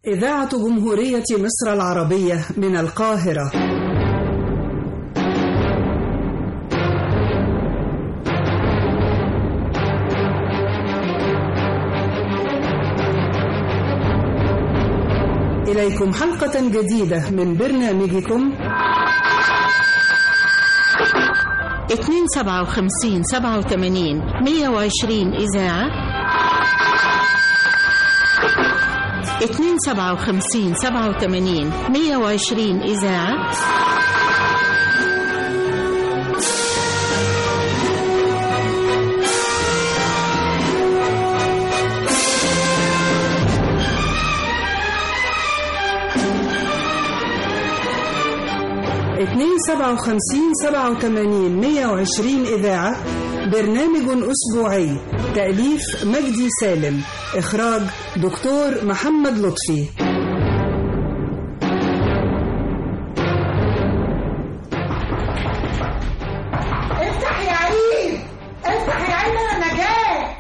إذاعة جمهورية مصر العربية من القاهرة إليكم حلقة جديدة من برنامجكم 257 87 120 إذاعة 257 87 120 إذاعة اتنين سبعة وخمسين سبعة وثمانين مية وعشرين إذاعة برنامج أسبوعي تأليف مجدي سالم إخراج دكتور محمد لطفي افتح يا عيد افتح يا عيد انا نجاة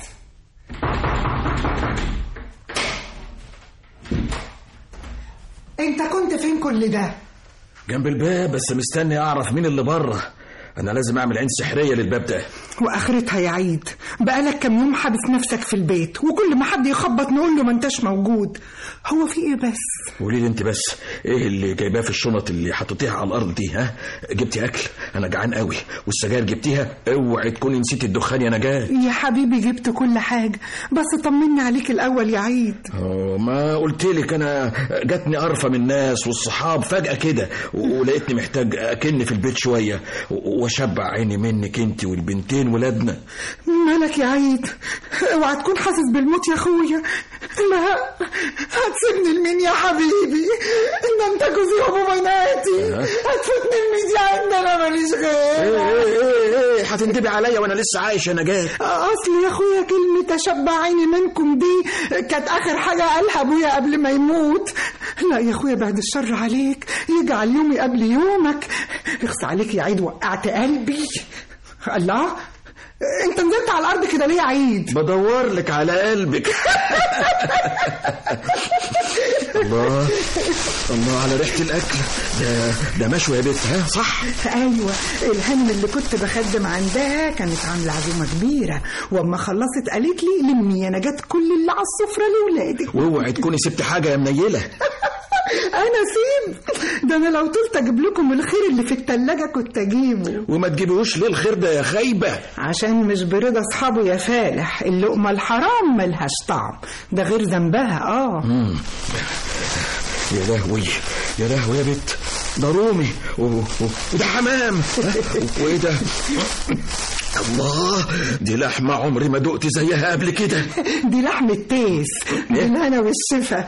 انت كنت فين كل ده جنب الباب بس مستني اعرف مين اللي بره انا لازم اعمل عين سحريه للباب ده واخرتها يا عيد بقالك كام يوم حابس نفسك في البيت وكل ما حد يخبط نقول له ما انتش موجود هو في ايه بس قولي لي انت بس ايه اللي جايباه في الشنط اللي حطيتيها على الارض دي ها جبتي اكل انا جعان قوي والسجاير جبتيها اوعي تكوني نسيتي الدخان يا نجاه يا حبيبي جبت كل حاجة بس طمني عليك الأول يا عيد اه ما قلت لك انا جاتني قرفه من الناس والصحاب فجاه كده ولقيتني محتاج اكن في البيت شويه واشبع عيني منك انت والبنتين ولادنا مالك يا عيد اوعى تكون حاسس بالموت يا اخويا لا هتسيبني لمين يا حبيبي ان انت جوزي وابو بناتي هتفوتني لمين يا عيد انا ماليش ايه غير ايه ايه ايه هتندبي عليا وانا لسه عايش يا نجاه اصل يا اخويا كلمة اشبع عيني منكم دي كانت اخر حاجة قالها ابويا قبل ما يموت لا يا اخويا بعد الشر عليك يجعل يومي قبل يومك اخص عليك يا عيد وقعت قلبي الله انت نزلت على الارض كده ليه يا عيد بدور لك على قلبك الله الله على ريحه الاكل ده ده مشوي يا بنت ها صح ايوه الهن اللي كنت بخدم عندها كانت عامله عزومه كبيره واما خلصت قالت لي لمي يا نجاة كل اللي على السفره لاولادك واوعي تكوني سبت حاجه يا منيله انا سيب ده انا لو طلت اجيب لكم الخير اللي في التلاجة كنت اجيبه وما تجيبيهوش ليه الخير ده يا خايبه عشان مش برضا اصحابه يا فالح اللقمه الحرام ملهاش طعم ده غير ذنبها اه يا لهوي يا لهوي يا بت ده رومي و- و- وده حمام وايه ده الله دي لحمة عمري ما دقت زيها قبل كده دي لحم التيس بالهنا والشفا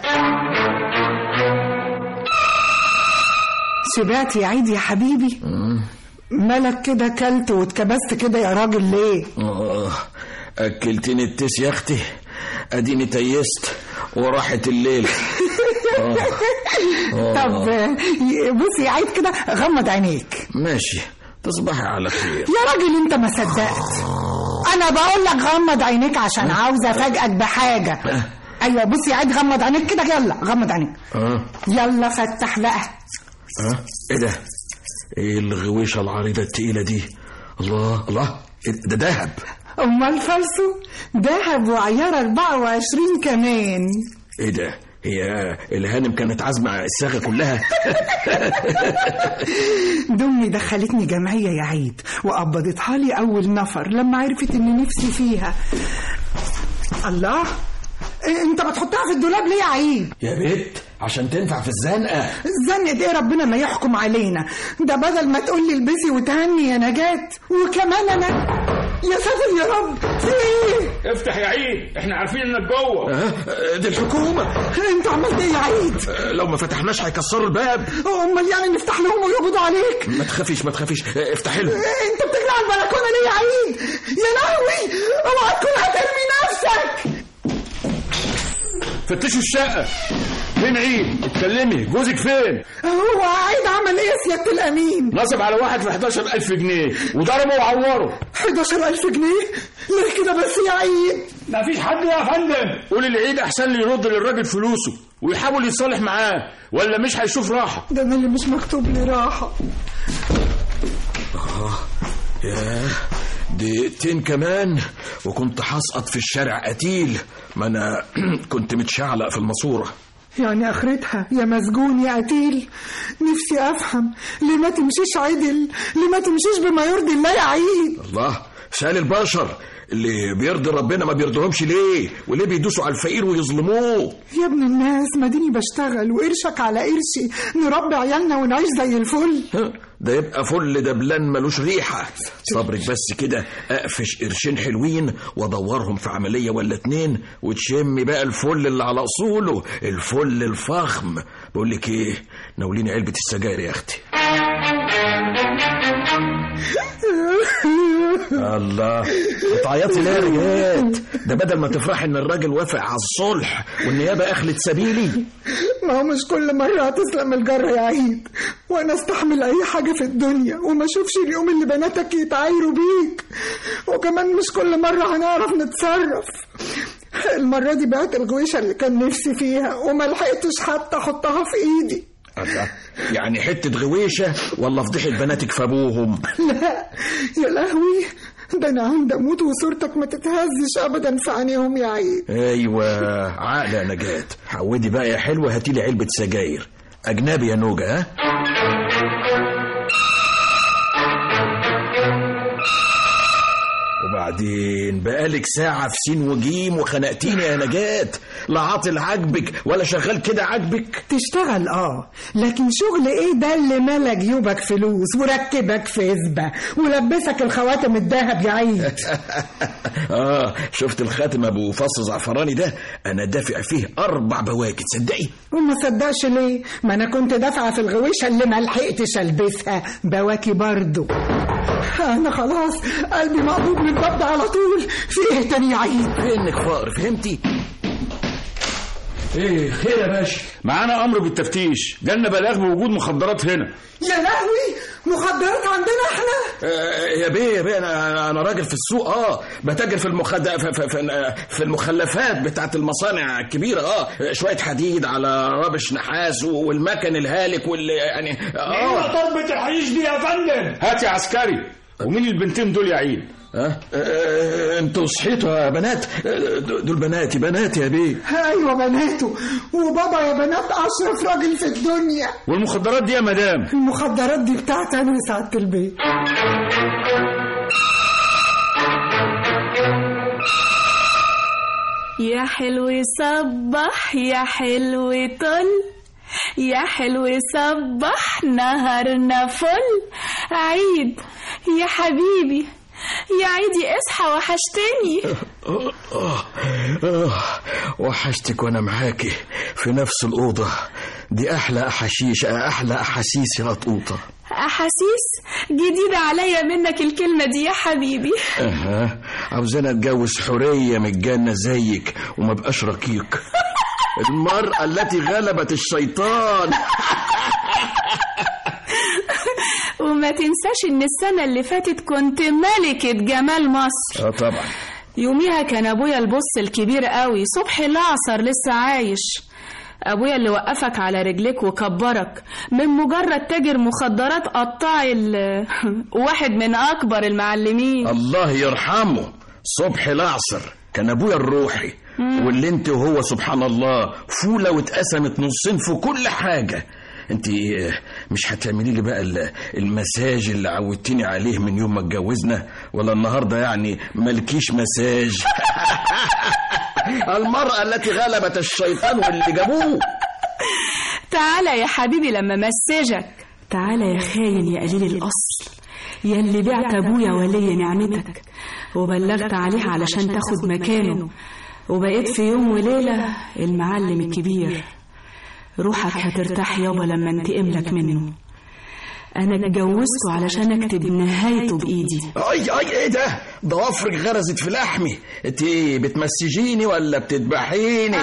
شبعت يا عيد يا حبيبي مالك كده كلت واتكبست كده يا راجل ليه آه، أكلتني التيس يا أختي أديني تيست وراحت الليل آه، طب ي- بص يا عيد كده غمض عينيك ماشي تصبحي على خير يا راجل انت ما صدقت انا بقول لك غمض عينيك عشان عاوزه افاجئك بحاجه ايوه بص يا عيد غمض عينيك كده يلا غمض عينيك اه يلا فتح بقى اه ايه ده ايه الغويشة العريضة التقيلة دي الله الله إيه ده دهب امال فالسو دهب وعيار 24 كمان ايه ده هي الهانم كانت عازمة الصاغة كلها دمي دخلتني جمعية يا عيد وقبضتها لي أول نفر لما عرفت إن نفسي فيها الله إيه انت بتحطها في الدولاب ليه يا عيد يا بيت عشان تنفع في الزنقة زنقة ايه ربنا ما يحكم علينا ده بدل ما تقول لي البسي وتهني يا نجاة وكمان انا يا ساتر يا رب في ايه افتح يا عيد احنا عارفين انك جوه آه، دي الحكومة انت عملت ايه يا عيد آه، لو ما فتحناش هيكسروا الباب امال يعني نفتح لهم ويقبضوا عليك ما تخافيش ما تخافيش آه، افتحي له انت بتجري على البلكونه ليه يا عيد يا لهوي اوعى تكون هترمي نفسك فتشوا الشقه فين عيد اتكلمي جوزك فين هو عيد عمل ايه يا سياده الامين نصب على واحد في 11000 جنيه وضربه وعوره 11000 جنيه ليه كده بس يا عيد ما فيش حد يا فندم قولي لعيد احسن لي يرد للراجل فلوسه ويحاول يتصالح معاه ولا مش هيشوف راحه ده انا اللي مش مكتوب لي راحه ياه دقيقتين كمان وكنت هسقط في الشارع قتيل ما انا كنت متشعلق في الماسوره يعني اخرتها يا مسجون يا قتيل نفسي افهم ليه ما تمشيش عدل ليه ما تمشيش بما يرضي الله يا عيد الله سال البشر اللي بيرضي ربنا ما بيرضيهمش ليه وليه بيدوسوا على الفقير ويظلموه يا ابن الناس ما ديني بشتغل وقرشك على قرشي نربي عيالنا ونعيش زي الفل ها، ده يبقى فل دبلان ملوش ريحة صبرك بس كده اقفش قرشين حلوين وادورهم في عملية ولا اتنين وتشمي بقى الفل اللي على اصوله الفل الفخم بقول لك ايه ناوليني علبة السجاير يا اختي الله بتعيطي ليه يا رجال ده بدل ما تفرحي ان الراجل وافق على الصلح والنيابة اخلت سبيلي ما هو مش كل مرة هتسلم الجرة يا عيد وانا استحمل اي حاجة في الدنيا وما اشوفش اليوم اللي بناتك يتعايروا بيك وكمان مش كل مرة هنعرف نتصرف المرة دي بعت الغويشة اللي كان نفسي فيها وما لحقتش حتى احطها في ايدي الله يعني حتة غويشة ولا فضيحة بناتك في ابوهم لا يا لهوي ده انا عندي اموت وصورتك ما تتهزش ابدا في عينيهم يا عيد ايوه عقل يا نجاة حودي بقى يا حلوة هاتيلي علبة سجاير اجنبي يا نوجة ها وبعدين بقالك ساعة في سين وجيم وخنقتيني يا نجاة لا عاطل عاجبك ولا شغال كده عاجبك تشتغل اه لكن شغل ايه ده اللي ملا جيوبك فلوس وركبك في زبة ولبسك الخواتم الذهب يا عيد اه شفت الخاتم ابو فص زعفراني ده انا دافع فيه اربع بواكي تصدقي وما صدقش ليه ما انا كنت دافعه في الغويشه اللي ما لحقتش البسها بواكي برضو انا خلاص قلبي مقبوض من الباب ده على طول في ايه تاني يا عيد فينك فقر فهمتي ايه خير يا باشا معانا امر بالتفتيش جالنا بلاغ بوجود مخدرات هنا يا لهوي مخدرات عندنا احنا آه، يا بيه يا بيه انا انا راجل في السوق اه بتاجر في المخد في, في, في, في المخلفات بتاعت المصانع الكبيره اه شويه حديد على رابش نحاس والمكن الهالك واللي يعني اه طلبة الحشيش دي يا فندم هات يا عسكري ومين البنتين دول يا عيد ها آه، انتوا صحيتوا يا بنات آه، دول بناتي بناتي يا بيه ايوه بناته وبابا يا بنات اشرف راجل في الدنيا والمخدرات دي يا مدام المخدرات دي بتاعتي انا يا سعاده البيت يا حلو صبح يا حلو طل يا حلو صبح نهارنا فل عيد يا حبيبي يا عيدي اصحى وحشتني آه، آه، آه، وحشتك وانا معاكي في نفس الأوضة دي أحلى أحاشيش أحلى أحاسيس يا قطوطة احاسيس جديدة عليا منك الكلمة دي يا حبيبي أها عاوزانا أتجوز حورية من الجنة زيك وما بقاش رقيق المرأة التي غلبت الشيطان وما تنساش ان السنة اللي فاتت كنت ملكة جمال مصر اه طبعا يوميها كان ابويا البص الكبير قوي صبحي العصر لسه عايش ابويا اللي وقفك على رجليك وكبرك من مجرد تاجر مخدرات قطاع ال واحد من اكبر المعلمين الله يرحمه صبحي الأعصر كان أبويا الروحي واللي انت وهو سبحان الله فولة واتقسمت نصين في كل حاجة انت مش هتعملي لي بقى ال- المساج اللي عودتني عليه من يوم ما اتجوزنا ولا النهارده يعني مالكيش مساج المرأة التي غلبت الشيطان واللي جابوه تعالى يا حبيبي لما مسجك تعالى يا خاين يا قليل الأصل يا اللي بعت أبويا ولي نعمتك وبلغت عليه علشان تاخد مكانه وبقيت في يوم وليلة المعلم الكبير روحك هترتاح يابا لما انتقم لك منه أنا اتجوزته علشان أكتب نهايته بإيدي اي اي ايه ده ضوافرك غرزت في لحمي انت ايه بتمسجيني ولا بتذبحيني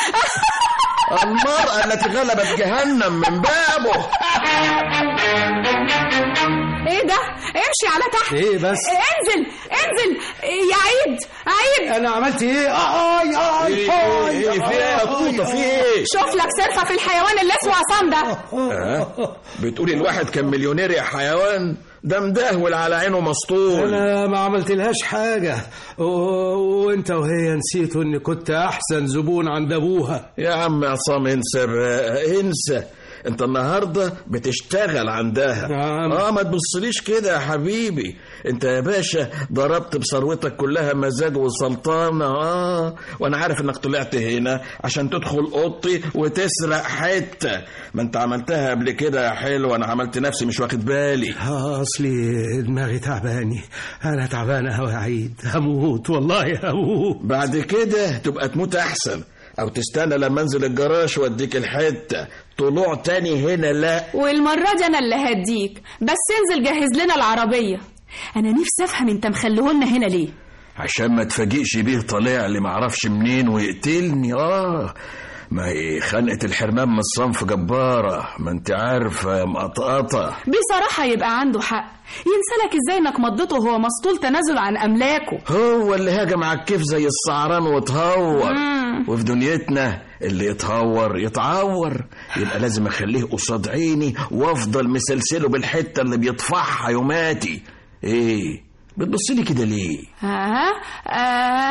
المرأة التي غلبت جهنم من بابه ايه ده امشي على تحت إيه بس؟ انزل انزل يا عيد عيد انا عملت ايه اي اي ايه ايه ايه في ايه يا طوطه في ايه شوف لك صرفة في الحيوان اللي اسمه عصام ده ها؟ بتقولي الواحد كان مليونير يا حيوان ده مدهول على عينه مسطول انا ما عملت لهاش حاجه و- وانت وهي نسيتوا اني كنت احسن زبون عند ابوها يا عم عصام انسى بقى انسى انت النهارده بتشتغل عندها نعم. اه ما تبصليش كده يا حبيبي انت يا باشا ضربت بثروتك كلها مزاج وسلطانه اه وانا عارف انك طلعت هنا عشان تدخل اوضتي وتسرق حته ما انت عملتها قبل كده يا حلو انا عملت نفسي مش واخد بالي آه، اصلي دماغي تعباني انا تعبان قوي يا عيد هموت والله هموت بعد كده تبقى تموت احسن او تستنى لما انزل الجراج واديك الحته طلوع تاني هنا لا والمرة دي انا اللي هديك بس انزل جهز لنا العربية انا نفسي افهم انت مخليهولنا هنا ليه عشان ما تفاجئش بيه طالع لي معرفش منين ويقتلني اه ما هي خنقة الحرمان من الصنف جبارة ما انت عارفة يا مقطقطة بصراحة يبقى عنده حق ينسلك ازاي انك مضيته وهو مسطول تنازل عن املاكه هو اللي هاجم على الكيف زي الصعران وتهور مم. وفي دنيتنا اللي يتهور يتعور يبقى لازم اخليه قصاد عيني وافضل مسلسله بالحتة اللي بيطفحها يوماتي ايه بتبصلي كده ليه آه. آه.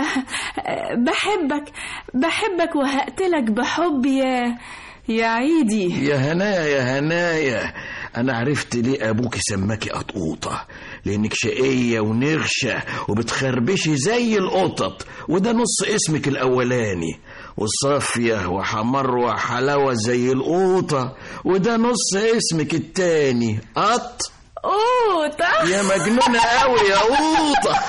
بحبك بحبك وهقتلك بحب يا يا عيدي يا هنايا يا هنايا انا عرفت ليه ابوك سماكي قطقوطه لانك شقيه ونغشه وبتخربشي زي القطط وده نص اسمك الاولاني وصافيه وحمر وحلاوه زي القوطه وده نص اسمك التاني قط قوطة يا مجنونه قوي يا قوطه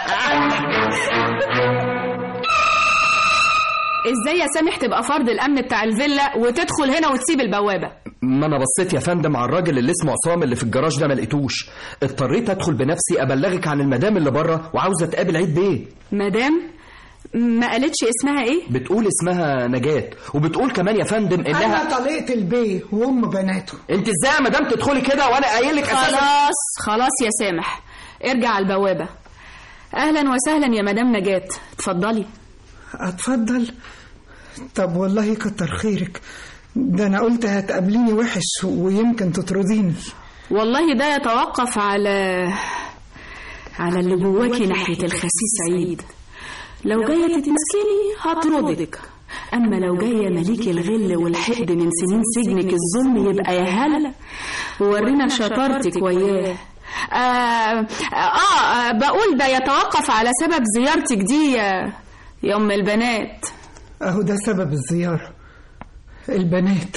ازاي يا سامح تبقى فرد الامن بتاع الفيلا وتدخل هنا وتسيب البوابة ما انا بصيت يا فندم على الراجل اللي اسمه عصام اللي في الجراج ده ما لقيتوش اضطريت ادخل بنفسي ابلغك عن المدام اللي بره وعاوزه تقابل عيد بيه مدام ما قالتش اسمها ايه بتقول اسمها نجاة وبتقول كمان يا فندم انا انها طلقت البيه وام بناته انت ازاي يا مدام تدخلي كده وانا قايل لك اساسا خلاص خلاص يا سامح ارجع على البوابة اهلا وسهلا يا مدام نجاة اتفضلي اتفضل طب والله كتر خيرك ده انا قلت هتقابليني وحش ويمكن تطرديني والله ده يتوقف على على اللي جواكي ناحية الخسيس عيد لو جاية تتمسكني هطردك أما لو جاية مليك الغل والحقد من سنين سجنك الظلم يبقى يا هلا ورينا شطارتك وياه آه, آه, آه بقول ده يتوقف على سبب زيارتك دي يا, يا أم البنات اهو ده سبب الزيارة البنات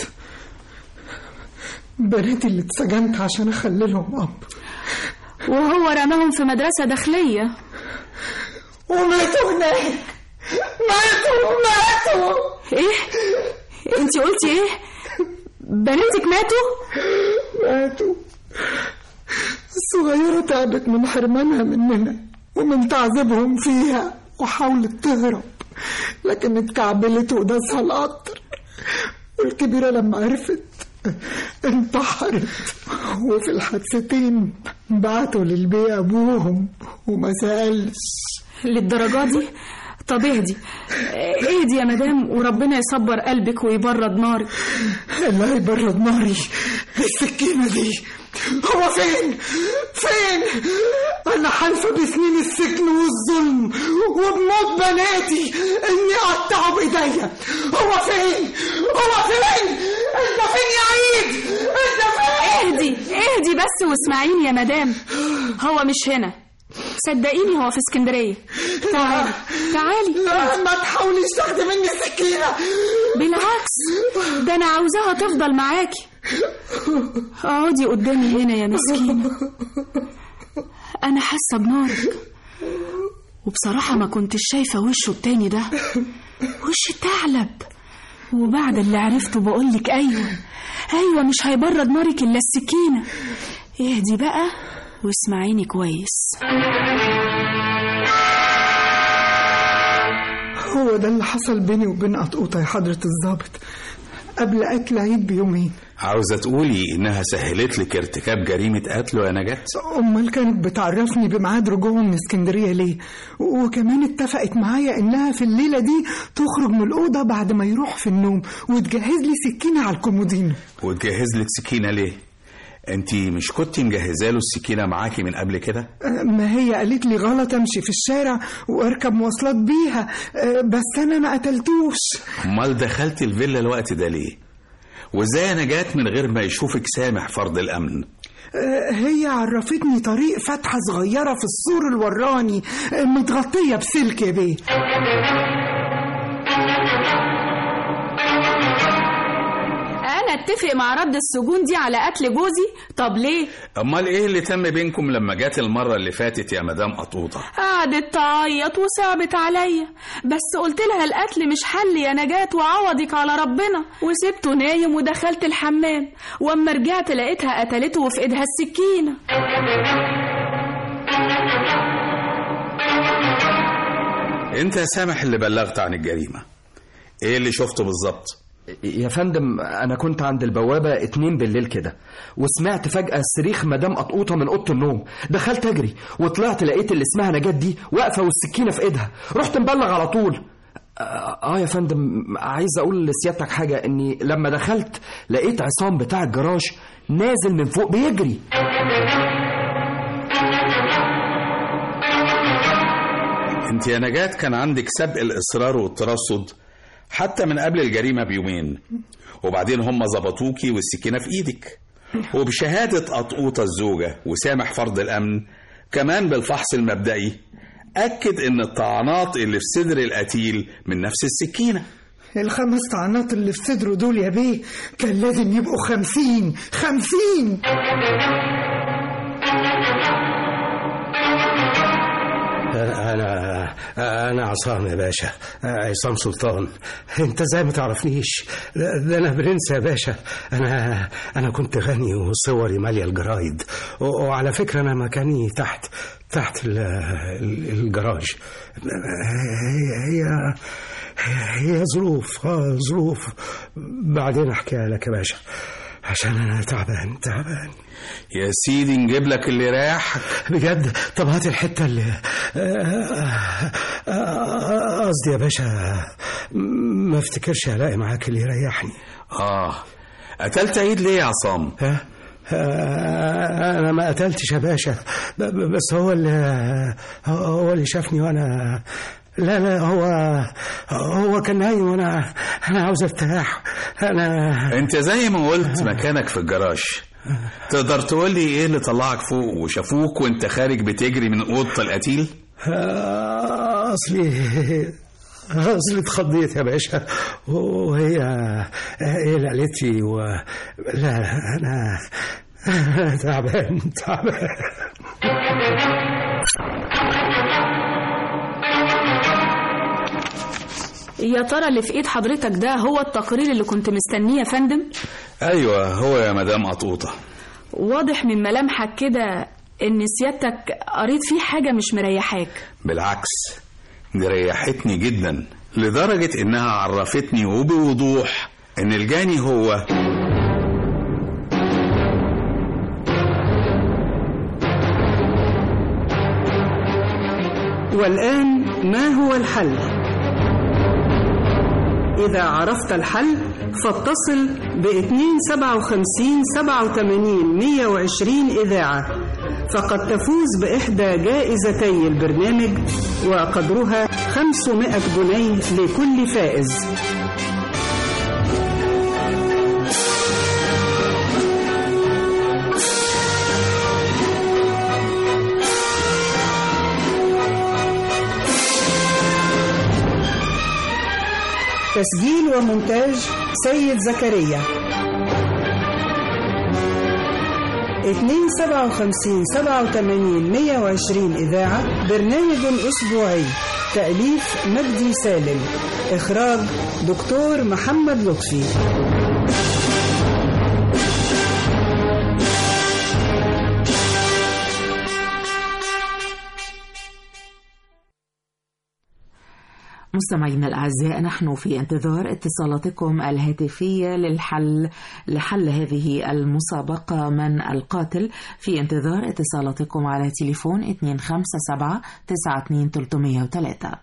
بناتي اللي اتسجنت عشان اخللهم اب وهو رماهم في مدرسة داخلية وماتوا هناك ماتوا ماتوا ايه انت قلتي ايه بناتك ماتوا ماتوا الصغيرة تعبت من حرمانها مننا ومن تعذيبهم فيها وحاولت تهرب لكن اتكعبلت وداسها القطر والكبيرة لما عرفت انتحرت وفي الحادثتين بعتوا للبي أبوهم وما سألش للدرجة دي طب اهدي اهدي يا مدام وربنا يصبر قلبك ويبرد نارك الله يبرد ناري السكينة دي هو فين فين انا حالفة بسنين السجن والظلم وبموت بناتي اني اقطعه بايديا هو فين هو فين انت فين يا عيد انت فين اهدي اهدي بس واسمعيني يا مدام هو مش هنا صدقيني هو في اسكندرية تعالي تعالي ما تحاوليش تاخدي مني السكينة بالعكس ده انا عاوزاها تفضل معاكي اقعدي قدامي هنا يا مسكينة انا حاسة بنارك وبصراحة ما كنتش شايفة وشه التاني ده وش ثعلب وبعد اللي عرفته بقولك ايوه ايوه مش هيبرد نارك الا السكينة اهدي بقى واسمعيني كويس هو ده اللي حصل بيني وبين قطقوطة يا حضرة الضابط قبل قتل عيد بيومين عاوزة تقولي إنها سهلت لك ارتكاب جريمة قتل يا نجاة أمال كانت بتعرفني بميعاد رجوعهم من اسكندرية ليه وكمان اتفقت معايا إنها في الليلة دي تخرج من الأوضة بعد ما يروح في النوم وتجهز لي سكينة على الكومودينو وتجهز لك سكينة ليه؟ انت مش كنت مجهزه له السكينة معاكي من قبل كده؟ ما هي قالت لي غلط امشي في الشارع واركب مواصلات بيها أه، بس انا ما قتلتوش امال دخلت الفيلا الوقت ده ليه؟ وازاي يا نجاة من غير ما يشوفك سامح فرض الأمن؟ أه، هي عرفتني طريق فتحة صغيرة في السور الوراني أه، متغطية بسلك يا بيه انا اتفق مع رد السجون دي على قتل جوزي طب ليه امال ايه اللي تم بينكم لما جات المرة اللي فاتت يا مدام قطوطة؟ قعدت تعيط وصعبت عليا بس قلت لها القتل مش حل يا نجاة وعوضك على ربنا وسبته نايم ودخلت الحمام واما رجعت لقيتها قتلته وفي ايدها السكينة انت يا سامح اللي بلغت عن الجريمة ايه اللي شفته بالظبط؟ يا فندم انا كنت عند البوابه اتنين بالليل كده وسمعت فجاه صريخ مدام قطقوطه من اوضه النوم دخلت اجري وطلعت لقيت اللي اسمها نجاة دي واقفه والسكينه في ايدها رحت مبلغ على طول آه, اه يا فندم عايز اقول لسيادتك حاجه اني لما دخلت لقيت عصام بتاع الجراج نازل من فوق بيجري انت يا نجاة كان عندك سبق الإصرار والترصد حتى من قبل الجريمة بيومين وبعدين هم ظبطوكي والسكينة في ايدك وبشهادة قطقوطة الزوجة وسامح فرض الأمن كمان بالفحص المبدئي أكد إن الطعنات اللي في صدر القتيل من نفس السكينة الخمس طعنات اللي في صدره دول يا بيه كان لازم يبقوا خمسين خمسين انا انا عصام يا باشا عصام سلطان انت ازاي ما تعرفنيش ده ده انا برنس يا باشا انا انا كنت غني وصوري ماليه الجرايد و- وعلى فكره انا مكاني تحت تحت ال- ال- الجراج هي هي هي ظروف اه ظروف بعدين احكيها لك يا باشا عشان انا تعبان تعبان يا سيدي نجيب لك اللي رايحك بجد طب هات الحته اللي قصدي يا باشا ما افتكرش هلاقي معاك اللي يريحني آه قتلت عيد ليه يا عصام؟ ها آه، انا ما قتلتش يا باشا ب- ب- بس هو اللي هو اللي شافني وانا لا لا هو هو كان نايم وانا انا عاوز ارتاح انا انت زي ما قلت مكانك في الجراج تقدر تقول لي ايه اللي طلعك فوق وشافوك وانت خارج بتجري من اوضه القتيل آه، اصلي اصلي اتخضيت يا باشا وهي هي اللي قالت لي و... لا لا انا أنا تعبان تعبان يا ترى اللي في ايد حضرتك ده هو التقرير اللي كنت مستنيه يا فندم ايوه هو يا مدام قطوطه واضح من ملامحك كده ان سيادتك قريت فيه حاجة مش مريحاك بالعكس دي ريحتني جدا لدرجه انها عرفتني وبوضوح ان الجاني هو والآن ما هو الحل؟ إذا عرفت الحل فاتصل ب 257 87 120 إذاعة فقد تفوز بإحدى جائزتي البرنامج وقدرها 500 جنيه لكل فائز تسجيل ومونتاج سيد زكريا 257 87 120 إذاعة برنامج أسبوعي تأليف مجدي سالم إخراج دكتور محمد لطفي مستمعينا الأعزاء نحن في انتظار اتصالاتكم الهاتفية للحل لحل هذه المسابقة من القاتل في انتظار اتصالاتكم على تليفون 257 92303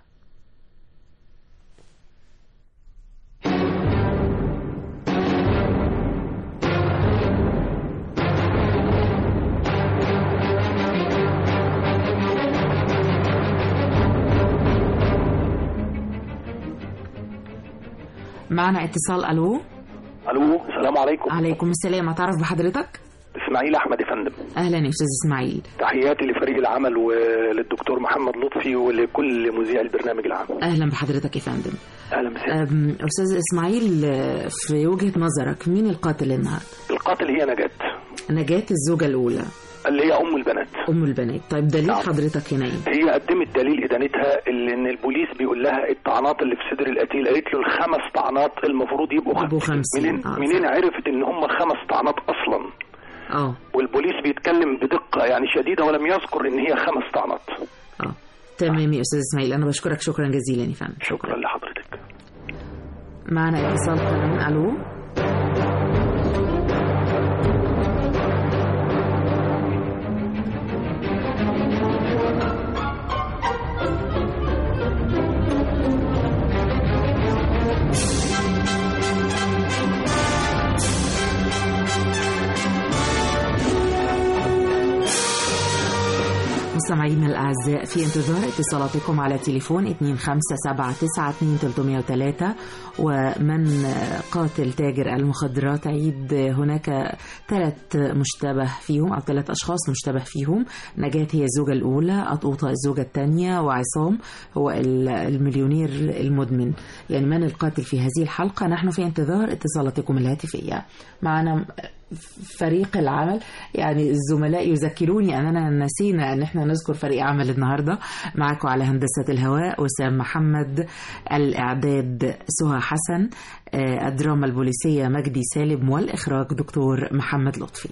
معنا اتصال الو الو السلام عليكم عليكم السلام اتعرف بحضرتك اسماعيل احمد يا فندم اهلا يا استاذ اسماعيل تحياتي لفريق العمل وللدكتور محمد لطفي ولكل مذيع البرنامج العام اهلا بحضرتك يا فندم اهلا بسيادة أم، استاذ اسماعيل آه، في وجهه نظرك مين القاتل النهارده القاتل هي نجاة نجاة الزوجه الاولى اللي هي ام البنات ام البنات طيب دليل حضرتك هنا ايه هي قدمت دليل ادانتها اللي ان البوليس بيقول لها الطعنات اللي في صدر القتيل قالت له الخمس طعنات المفروض يبقوا يبقوا خمسين. خمسين. منين آه، منين عرفت ان هم خمس طعنات اصلا اه والبوليس بيتكلم بدقه يعني شديده ولم يذكر ان هي خمس طعنات تمام يا استاذ اسماعيل انا بشكرك شكرا جزيلا يا فندم شكرا لحضرتك معنا اتصال كمان الو مستمعينا الأعزاء في انتظار اتصالاتكم على تليفون 257 ومن قاتل تاجر المخدرات عيد هناك ثلاث مشتبه فيهم أو ثلاث أشخاص مشتبه فيهم نجاة هي الزوجة الأولى أطوطة الزوجة الثانية وعصام هو ال- المليونير المدمن يعني من القاتل في هذه الحلقة نحن في انتظار اتصالاتكم الهاتفية معنا فريق العمل يعني الزملاء يذكروني اننا نسينا ان احنا نذكر فريق عمل النهارده معكم على هندسه الهواء وسام محمد الاعداد سهى حسن آه، الدراما البوليسيه مجدي سالم والاخراج دكتور محمد لطفي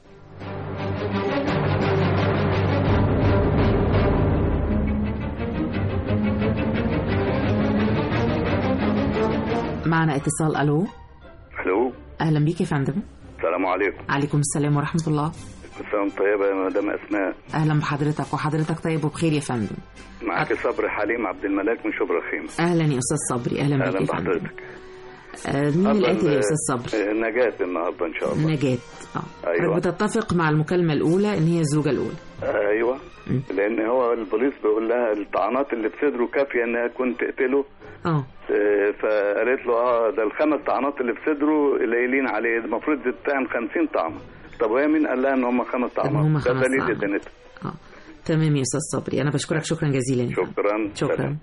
معنا اتصال الو الو اهلا بيك يا فندم السلام عليكم عليكم السلام ورحمه الله كل سنه وانت طيبه يا مدام اسماء اهلا بحضرتك وحضرتك طيب وبخير يا فندم معاك صبري حليم عبد الملاك من شبرا خيمه اهلا يا استاذ صبري اهلا بيك اهلا يا فندم بحضرتك آه، مين أفضل، القاتل يا آه، استاذ صبري آه، نجاة النهارده ان شاء الله نجاة اه أيوة. بتتفق مع المكالمه الاولى ان هي الزوجه الاولى ايوه لان هو البوليس بيقول لها الطعنات اللي في صدره كافيه انها تكون تقتله اه آه، فقالت له اه ده الخمس طعنات اللي في صدره قليلين عليه المفروض يتطعن 50 طعنه طب وهي مين قال لها ان هم خمس هم طعنات ده خمس دليل طعنات. ادانتها تمام يا استاذ صبري انا بشكرك شكرا جزيلا يا فندم. شكرا شكرا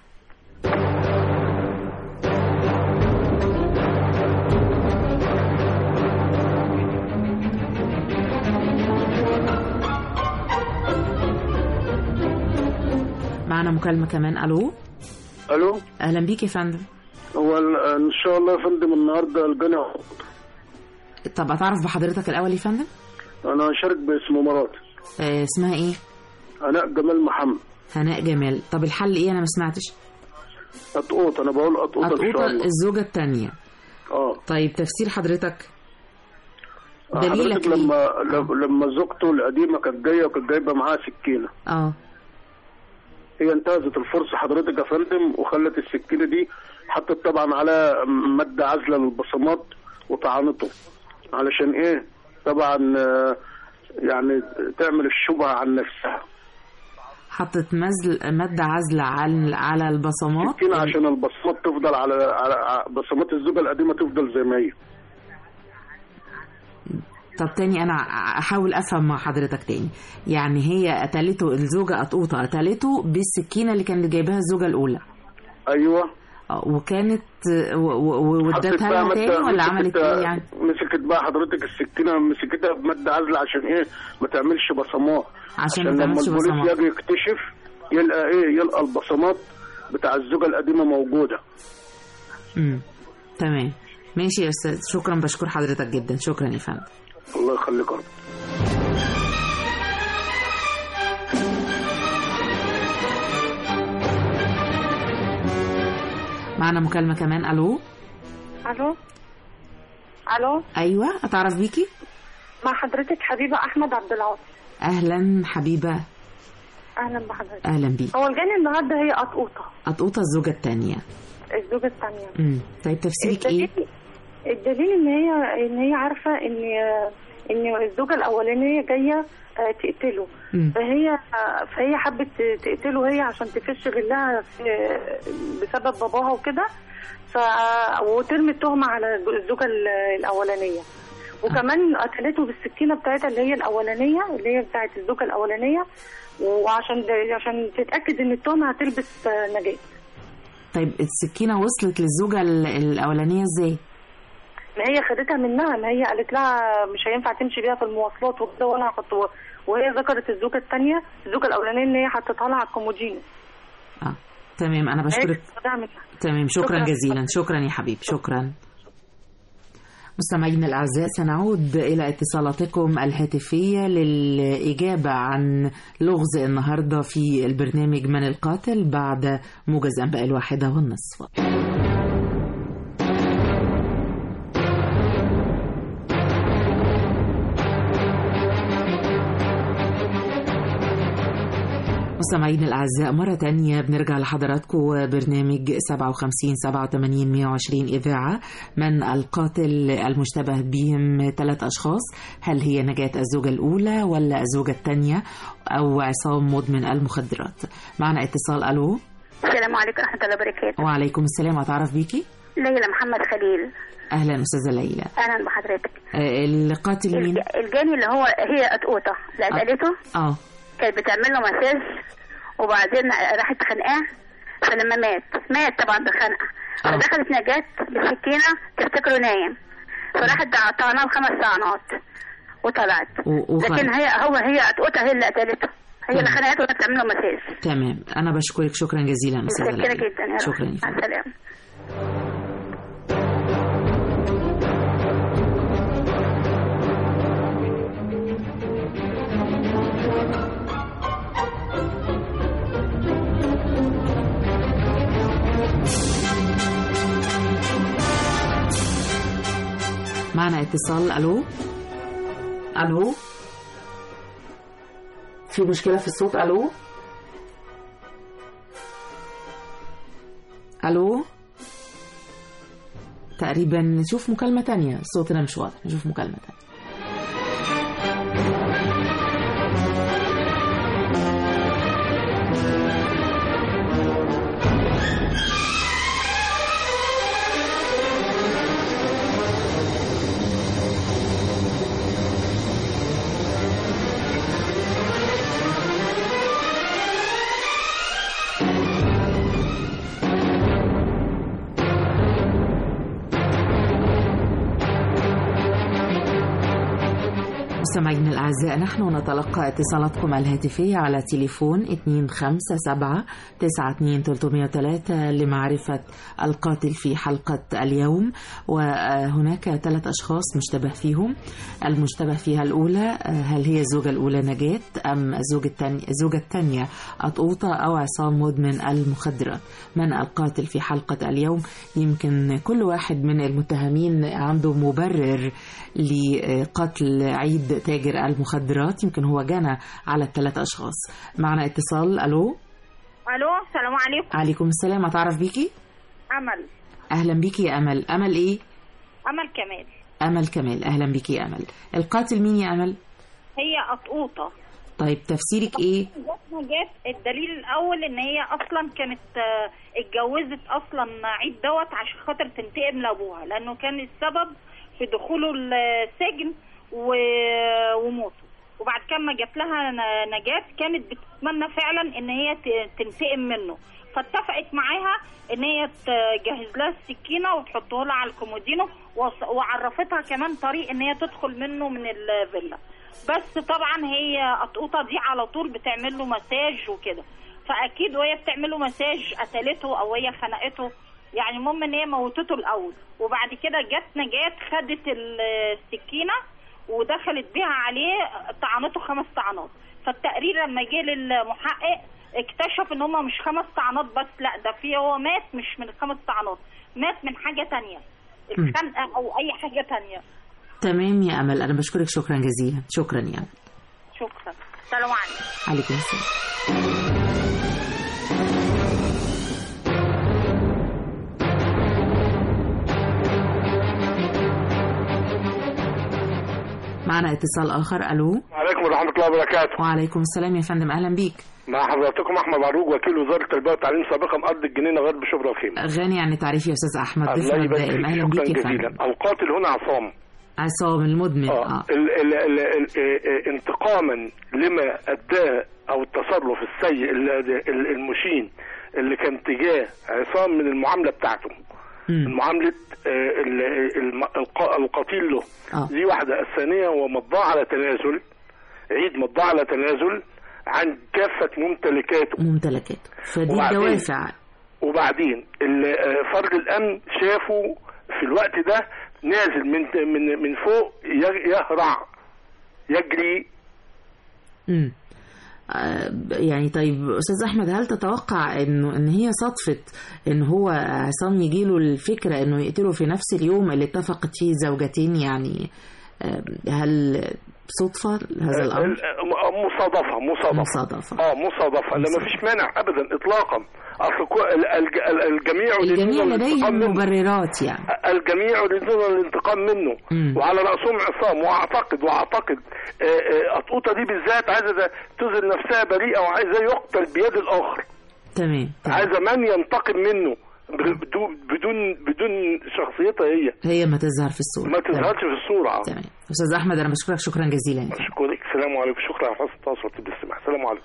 معنا مكالمه كمان الو الو اهلا بيك يا فندم هو ال- ان شاء الله يا فندم النهارده الجنى طب اتعرف بحضرتك الاول يا فندم انا هشارك باسم مراتي آه اسمها ايه هناء جمال محمد هناء جمال طب الحل ايه انا ما سمعتش اطقوط انا بقول اطقوط ان شاء أطوطة الله الزوجة الثانية اه طيب تفسير حضرتك دليلك حضرتك إيه؟ لما لما- لما زوجته القديمه كانت جايه وكانت جايبه معاها سكينه اه هي انتهزت الفرصه حضرتك يا فندم وخلت السكينه دي حطت طبعا على ماده عازله للبصمات وطعنته علشان ايه طبعا آه، يعني تعمل الشبهه عن نفسها حطت مزل مادة عازلة على على البصمات سكينه عشان البصمات تفضل على على على- بصمات الزوجه القديمه تفضل زي ما هي طب تاني انا احاول افهم مع حضرتك تاني يعني هي قتلته الزوجة قطوطة قتلته بالسكينة اللي كانت جايباها الزوجة الاولى ايوه آه، وكانت و- و- حطيت وادتها بقى لها تاني مادة- ولا مسكت- عملت ايه يعني مسكت بقى حضرتك السكينه مسكتها بماده عازله عشان ايه ما تعملش بصمات عشان ما لما تعملش البوليس بصمات. يجي يكتشف يلقى ايه يلقى البصمات بتاع الزوجه القديمه موجوده امم تمام ماشي يا استاذ شكرا بشكر حضرتك جدا شكرا يا فندم الله يخليك يا رب معنا مكالمة كمان ألو الو الو أيوة أتعرف بيكي مع حضرتك حبيبه احمد عبد العاطي أهلا حبيبة اهلا بحضرتك أهلا بيك هو الجاني النهارده هي قطقوطه قطقوطة الزوجة التانية الزوجه الثانيه امم طيب تفسيرك إيه؟ الدليل ان هي ان هي عارفه ان ان الزوجه الاولانيه جايه آه، تقتله مم. فهي فهي حبت تقتله هي عشان تفش غلها في بسبب باباها وكده ف وترمي التهمه على الزوجه ال- الاولانيه وكمان قتلته بالسكينه بتاعتها اللي هي الاولانيه اللي هي بتاعت الزوجه الاولانيه وعشان عشان تتاكد ان التهمه هتلبس آه، نجاه طيب السكينة وصلت للزوجة ال- الأولانية إزاي؟ ما هي خدتها منها ما هي قالت لها مش هينفع تمشي بيها في المواصلات وكده وانا هحط وهي ذكرت الزوجه الثانيه الزوجه الاولانيه ان هي حطيتها لها على الكومودينو تمام أنا بشكرك هي خدها منها. تمام شكرا شكراً. جزيلا شكرا يا حبيب شكرا مستمعينا الأعزاء سنعود إلى اتصالاتكم الهاتفية للإجابة عن لغز النهاردة في البرنامج من القاتل بعد موجز أنباء الواحدة والنصف مستمعينا الأعزاء مرة تانية بنرجع لحضراتكم برنامج 57 87 120 إذاعة من القاتل المشتبه بهم ثلاث أشخاص هل هي نجاة الزوجة الأولى ولا الزوجة الثانية أو عصام مدمن المخدرات معنا اتصال ألو السلام عليكم ورحمة الله وبركاته وعليكم السلام أتعرف بيكي ليلى محمد خليل أهلا أستاذة ليلى أهلا بحضرتك آه، القاتل مين؟ الج- الجاني اللي هو هي قطقوطة اللي قتلته اه كانت بتعمل له مساج وبعدين راحت خانقاه فلما مات مات طبعا بخنقة فدخلت نجاة بالسكينة تفتكره نايم فراحت طعناه بخمس طعنات وطلعت و- وخ- لكن هي هو هي قطقوطة هي اللي قتلته هي اللي تمام. خنقته وكانت بتعمل له مساج تمام أنا بشكرك شكرا جزيلا أستاذة متشكرة ليلى جدا يا رب. شكرا يا مع فندم. السلامة معنا اتصال الو الو في مشكلة في الصوت الو الو تقريبا نشوف مكالمة تانية صوتنا مش واضح نشوف مكالمة تانية مستمعينا الأعزاء نحن نتلقى اتصالاتكم الهاتفية على تليفون 257 92303 لمعرفة القاتل في حلقة اليوم وهناك ثلاث أشخاص مشتبه فيهم المشتبه فيها الأولى هل هي الزوجة الأولى نجاة أم الزوجة الثانية الزوجة الثانية أطوطة أو عصام مدمن المخدرات من القاتل في حلقة اليوم يمكن كل واحد من المتهمين عنده مبرر لقتل عيد تاجر المخدرات يمكن هو جنى على الثلاث أشخاص معنا اتصال ألو الو السلام عليكم عليكم السلام أتعرف بيكي امل أهلا بيكي يا أمل أمل إيه امل كمال أمل كمال أهلا بيكي يا أمل القاتل مين يا أمل هي قطقوطه طيب تفسيرك إيه جت نجاة الدليل الاول ان هي اصلا كانت آه، اتجوزت اصلا عيد دوت عشان خاطر تنتقم لابوها لانه كان السبب في دخوله السجن و- وموته وبعد كده ما جات لها ن- نجاة كانت بتتمنى فعلا ان هي ت- تنتقم منه فاتفقت معاها ان هي تجهز لها السكينه وتحطه لها على الكومودينو وص- وعرفتها كمان طريق ان هي تدخل منه من الفيلا بس طبعا هي قطقوطه دي على طول بتعمل له مساج وكده فاكيد وهي بتعمل له مساج قتلته او هي خنقته يعني المهم ان هي موتته الاول وبعد كده جت نجاة خدت ال- السكينه ودخلت بيها عليه طعنته خمس طعنات فالتقرير لما جه للمحقق اكتشف ان هم مش خمس طعنات بس لا ده في هو مات مش من الخمس طعنات مات من حاجه تانية الخنقه او اي حاجه تانية تمام يا امل انا بشكرك شكرا جزيلا شكرا يا امل شكرا سلام عليكم عليكم السلام معنا اتصال اخر الو عليكم ورحمة الله وبركاته وعليكم السلام يا فندم اهلا بيك مع حضراتكم أحمد معروج وكيل وزارة التربية والتعليم سابقا مقضي الجنينة غرب شبرا الخيمة غني عن التعريف يا استاذ احمد الله ضيفنا يبارك الدائم فيك اهلا شكرا بيك يا جزيلا فندم القاتل هنا عصام عصام المدمن اه ال ال ال ال ال انتقاما لما أداه أو التصرف السيء ال- ال- المشين اللي كان تجاه عصام من المعاملة بتاعته معاملة آه، ال- الم- الق- القتيل له آه. دي واحدة الثانية هو مضاه على تنازل عيد مضاه على تنازل عن كافة ممتلكاته ممتلكاته فدي وبعدين- دوافع وبعدين ال- آه، فرد الامن شافه في الوقت ده نازل من من من فوق ي- يهرع يجري امم آه، يعني طيب استاذ احمد هل تتوقع انه ان هي صدفه ان هو عصام يجيله الفكره انه يقتله في نفس اليوم اللي اتفقت فيه الزوجتين يعني آه، هل صدفه هذا الامر؟ ال- م- مصادفه مصادفه مصادفة. اه مصادفه لان مفيش مانع ابدا اطلاقا اصل كو- ال- الج- ال- الجميع الجميع يريدون لديهم الانتقام منه. مبررات يعني الجميع يريدون الانتقام منه مم. وعلى راسهم عصام واعتقد واعتقد آه، آه، قطوطه دي بالذات عايزه تظهر نفسها بريئه وعايزه يقتل بيد الاخر تمام عايزه من ينتقم منه بدون بدون بدون شخصيتها هي هي ما تظهر في الصوره ما تظهرش في الصوره آه. تمام استاذ احمد انا بشكرك شكرا جزيلا اشكرك السلام عليكم شكرا على حسن التواصل والطب الاستماع السلام عليكم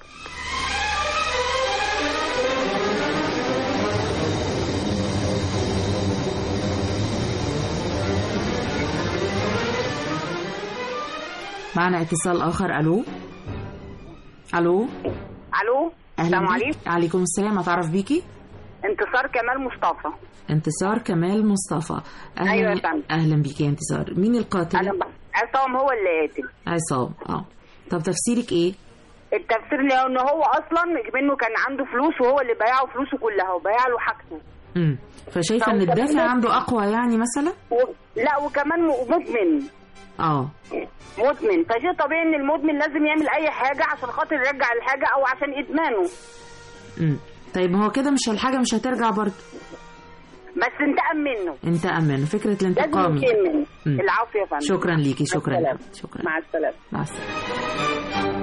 معنا اتصال اخر الو الو الو اهلا السلام بيك. عليكم عليكم السلام اتعرف بيكي انتصار كمال مصطفى انتصار كمال مصطفى اهلا أيوة يا فندم. اهلا بيكي يا انتصار مين القاتل انا ب- عصام هو اللي قاتل عصام اه طب تفسيرك ايه التفسير لأ ان هو اصلا منه كان عنده فلوس وهو اللي بايعه فلوسه كلها وبايع له حاجته امم فشايفه ان طب الدافع كمان- عنده اقوى يعني مثلا و... لا وكمان م- مدمن اه مدمن فشيء طبيعي ان المدمن لازم يعمل اي حاجه عشان خاطر يرجع الحاجه او عشان ادمانه امم طيب ما هو كده مش الحاجه مش هترجع برضه بس انتقم منه انتقم منه فكره لازم الانتقام يعني. ينتقم منه مم. العفو يا فندم شكرا ليكي مع شكرا السلامة. شكرا مع السلامه مع السلامه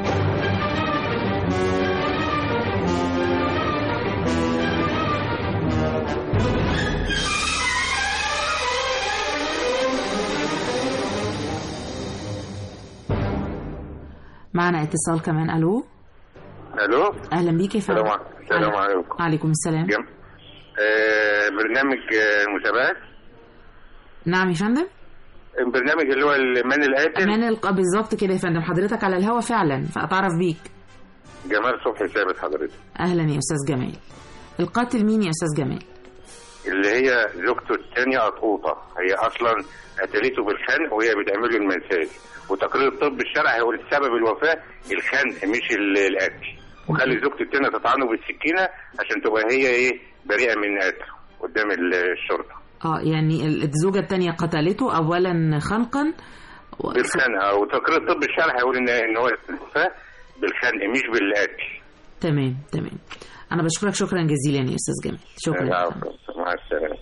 معنا اتصال كمان الو الو اهلا بيك يا فندم السلام السلام عليكم عليكم السلام جم... آه برنامج آه، المسابقات نعم يا فندم البرنامج اللي هو من القاتل من الق... بالظبط كده يا فندم حضرتك على الهوا فعلا فاتعرف بيك جمال صبحي ثابت حضرتك اهلا يا استاذ جمال القاتل مين يا استاذ جمال اللي هي زوجته الثانية قطوطة هي أصلا قتلته بالخنق وهي بتعمل له المساج وتقرير الطب الشرعي هيقول سبب الوفاة الخنق مش ال- القتل وخلي زوجته الثانية تطعنه بالسكينة عشان تبقى هي إيه بريئة من قتله قدام ال- الشرطة اه يعني ال- الزوجة التانية قتلته اولا خنقا بالخنق وتقرير الطب الشرعي هيقول إن إن هو الوفاة بالخنق مش بالقتل تمام تمام انا بشكرك شكرا جزيلا يا استاذ جمال شكرا العفو. مع السلامة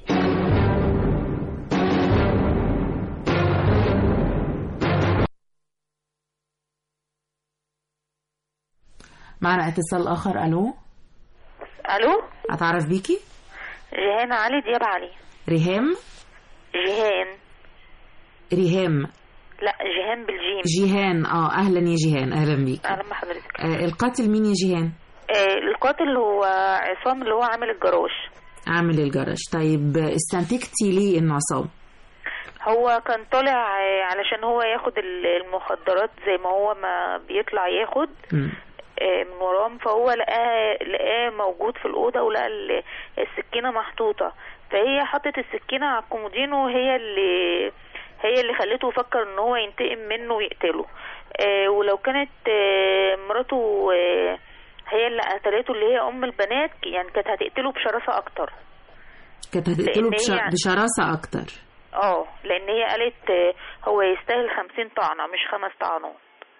معنا اتصال اخر الو الو اتعرف بيكي جيهان علي دياب علي ريهام جيهان ريهام لا جيهان بالجيم جيهان اه اهلا يا جيهان اهلا بيك اهلا بحضرتك آه القاتل مين يا جيهان آه القاتل هو عصام اللي هو عامل الجراج عامل الجرش طيب آه، استنتجتي ليه انه عصام هو كان طالع آه، علشان هو ياخد ال- المخدرات زي ما هو ما بيطلع ياخد مم. آه، من وراهم فهو لقاه لقاه موجود في الأوضة ولقى ال- السكينة محطوطة فهي حطت السكينة على الكومودينو وهي اللي هي اللي خلته يفكر ان هو ينتقم منه ويقتله آه، ولو كانت آه، مراته آه، هي اللي قتلته اللي هي ام البنات يعني كانت هتقتله بشراسه اكتر كانت هتقتله لأن بش... هي- بشراسة أكتر اه لان هي قالت آه، هو يستاهل خمسين طعنه مش خمس طعنات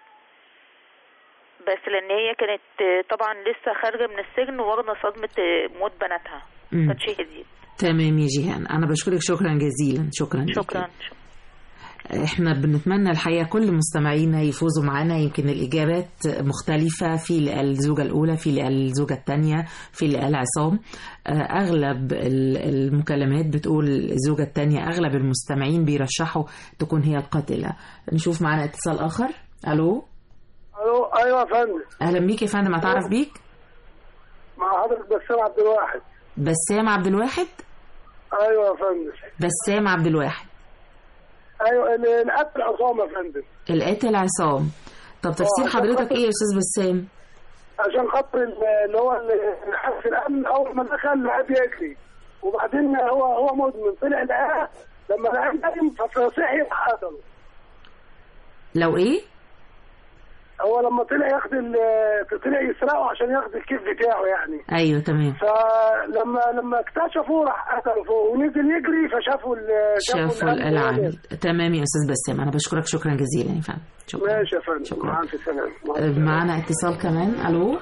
بس لان هي كانت آه، طبعا لسه خارجه من السجن واخده صدمه آه، موت بناتها مم. كانتش هديت تمام يا جيهان أنا بشكرك شكرا جزيلا شكرا ليكي. شكرا احنا بنتمنى الحقيقه كل مستمعينا يفوزوا معانا يمكن الاجابات مختلفه في اللي قال الزوجه الاولى في اللي قال الزوجه الثانيه في اللي قال عصام آه، اغلب ال- المكالمات بتقول الزوجه الثانيه اغلب المستمعين بيرشحوا تكون هي القاتله نشوف معانا اتصال اخر الو الو ايوه يا فندم اهلا بيك يا فندم اتعرف بيك مع حضرتك بسام عبد الواحد بسام عبد الواحد ايوه يا فندم بسام عبد الواحد ايوه ال- القتل عصام يا فندم القاتل عصام طب تفسير عشان حضرتك خاطر- ايه يا استاذ بسام عشان خاطر ال- اللي هو ال- حارس الامن اول ما دخل لقاه بيجري وبعدين هو هو مدمن طلع لقاه لما لقاه نايم فصحي راح قتله لو ايه هو لما طلع ياخد ال- طلع يسرقه عشان ياخد الكيف بتاعه يعني ايوه تمام فلما لما اكتشفوا راح قتله فوق ونزل يجري فشافوا ال- شافوا الأمن العامل تمام يا استاذ بسام انا بشكرك شكرا جزيلا يا فندم شكرا ماشي يا فندم مع الف سلامه مع آه، السلامة. معانا اتصال كمان الو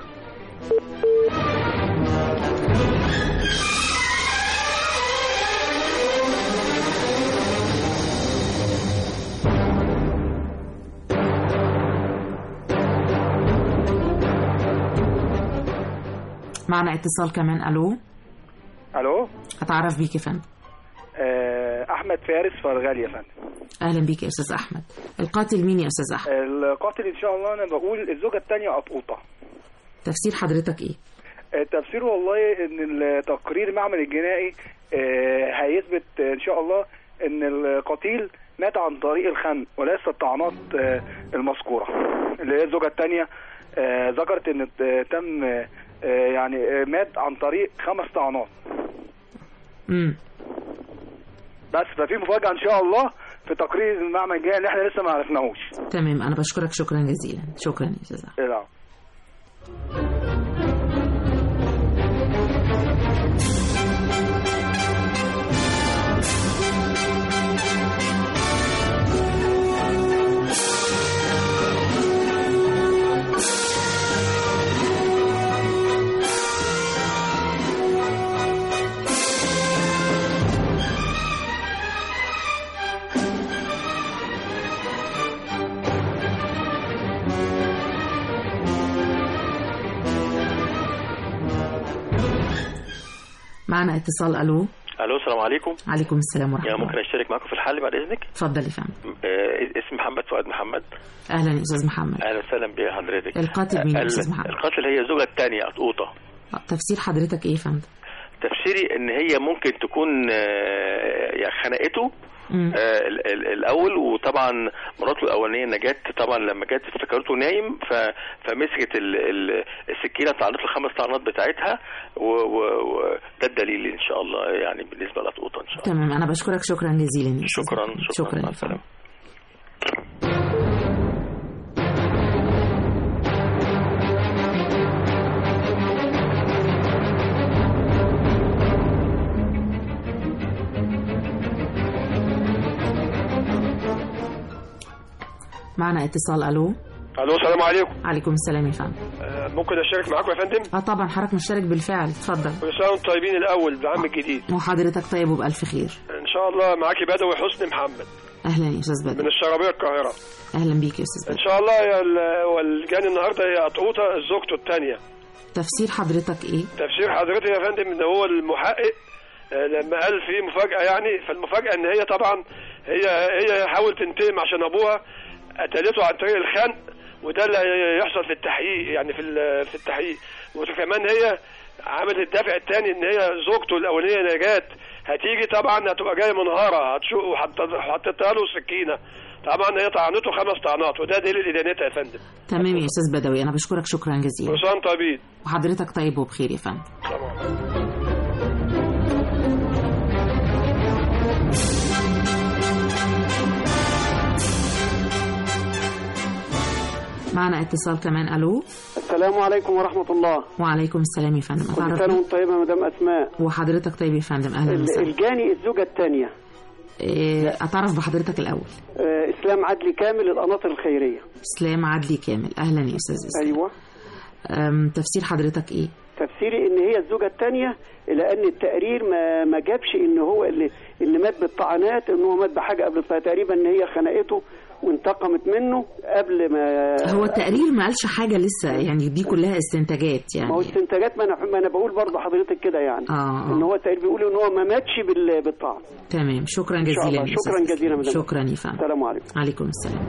معنا اتصال كمان الو الو اتعرف بيك يا فندم آه، احمد فارس فرغالي يا فندم اهلا بيك يا استاذ احمد القاتل مين يا استاذ احمد القاتل ان شاء الله انا بقول الزوجه الثانيه قطقوطه تفسير حضرتك ايه التفسير والله ان التقرير المعمل الجنائي آه، هيثبت ان شاء الله ان القتيل مات عن طريق الخنق وليس الطعنات آه، المذكوره اللي هي الزوجه الثانيه ذكرت ان آه، تم آه، يعني آه، مات عن طريق خمس طعنات امم بس ففي مفاجاه ان شاء الله في تقرير المعمل الجنائي اللي احنا لسه ما عرفناهوش تمام انا بشكرك شكرا جزيلا شكرا يا استاذ احمد العفو. معنا اتصال الو الو السلام عليكم عليكم السلام ورحمه يا الله ممكن اشترك معاكم في الحل بعد اذنك اتفضل يا فندم آه اسم محمد فؤاد محمد اهلا يا استاذ محمد اهلا وسهلا بحضرتك القاتل مين يا ال- أستاذ محمد؟ القاتل هي الزوجه الثانيه قطوطه آه، تفسير حضرتك ايه يا فندم تفسيري ان هي ممكن تكون آه، يعني خنقته مم. آه، ال- ال- الاول وطبعا مراته الاولانيه نجاة طبعا لما جت افتكرته نايم ف- فمسكت ال- ال- السكينه طعنت له خمس طعنات بتاعتها وده الدليل ان شاء الله يعني بالنسبه لقطوطه ان شاء الله تمام انا بشكرك شكرا جزيلا يا أستاذ شكرا محمد. شكرا, شكرا مع يا فندم السلامه معنا اتصال الو الو السلام عليكم عليكم السلام يا فندم آه، ممكن اشارك معاكم يا فندم اه طبعا حضرتك مشترك بالفعل اتفضل كل سنه وانتم طيبين الاول بالعام الجديد وحضرتك طيب وبألف خير ان شاء الله معاكي بدوي حسني محمد اهلا يا استاذ بدر من الشرابيه القاهره اهلا بيك يا استاذ ان بدر شاء الله يا ال- والجاني النهارده هي قطعوطه زوجته الثانيه تفسير حضرتك ايه تفسير حضرتك يا فندم ان هو المحقق آه، لما قال في مفاجاه يعني فالمفاجاه ان هي طبعا هي هي حاولت تنتقم عشان ابوها قتلته عن طريق الخنق وده اللي يحصل في التحقيق يعني في ال- في التحقيق وكمان هي عملت الدافع الثاني ان هي زوجته الاولانيه نجاة هتيجي طبعا هتبقى جايه منهاره هتشوف وحطيتها له سكينه طبعا هي طعنته خمس طعنات وده دليل ادانتها يا فندم تمام يا استاذ بدوي انا بشكرك شكرا جزيلا كل سنه وانتم طيبين وحضرتك طيب وبخير يا فندم معنا اتصال كمان الو السلام عليكم ورحمة الله وعليكم السلام يا فندم كل أتعرف سنة بيك؟ وانت طيبة يا مدام أسماء وحضرتك طيب يا فندم اهلا ال- وسهلا الجاني الزوجة الثانية إيه، اتعرف بحضرتك الاول آه، إسلام عدلي كامل القناطر الخيرية اسلام عدلي كامل اهلا يا استاذ اسلام أيوة أم، تفسير حضرتك ايه تفسيري إن هي الزوجة الثانية لأن التقرير ما ما جابش إن هو اللي اللي مات بالطعنات إن هو مات بحاجة قبل فتقريبا إن هي خنقته وانتقمت منه قبل ما هو التقرير ما قالش حاجه لسه يعني دي كلها استنتاجات ما هو يعني استنتاجات ما انا ما انا بقول برضه حضرتك كده يعني آه. ان هو التقرير بيقول ان هو ما ماتش بال- بالطعن تمام شكرا إن شاء جزيلا الله. يا أستاذ شكراً إسلام. جزيلاً مدام. شكرا يا فندم السلام عليكم عليكم السلام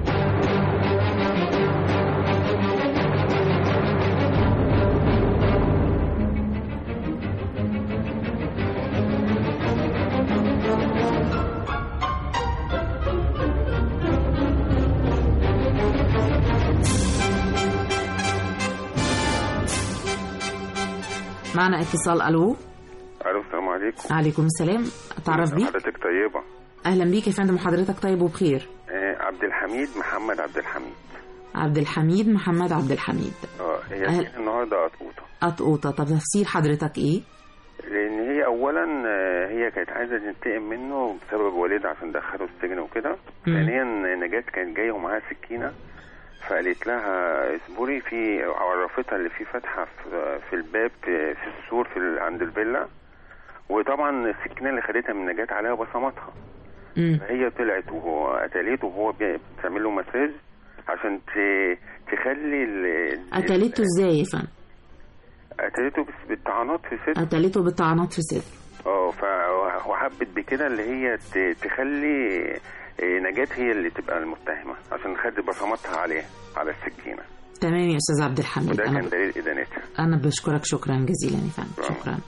معنا اتصال الو الو السلام عليكم عليكم السلام اتعرف بيك حضرتك طيبه اهلا بيك يا فندم حضرتك طيب وبخير آه عبد الحميد محمد عبد الحميد عبد الحميد محمد عبد الحميد اه هي أهل- كانت النهارده قطوطه قطقوطة طب تفسير حضرتك ايه لان هي اولا آه، هي كانت عايزه تنتقم منه بسبب والدها عشان دخله السجن وكده مم. ثانيا نجاة كانت جايه ومعاها سكينه فقالت لها اصبري في عرفتها اللي في فتحه في, في الباب في في السور في ال- عند الفيلا وطبعا السكينه اللي خدتها من نجاة عليها بصماتها مم. هي طلعت وهو قتلته وهو بي- بتعمل له مساج عشان ت- تخلي ال- قتلته ازاي يا فندم قتلته بس بالطعنات في صدره قتلته بالطعنات في صدره اه ف- وحبت بكده اللي هي ت- تخلي آه، نجاة هي اللي تبقى المتهمة عشان خد بصماتها عليه على السكينة تمام يا استاذ عبد الحميد وده انا كان دليل إدانتها انا بشكرك شكرا جزيلا يا فندم شكرا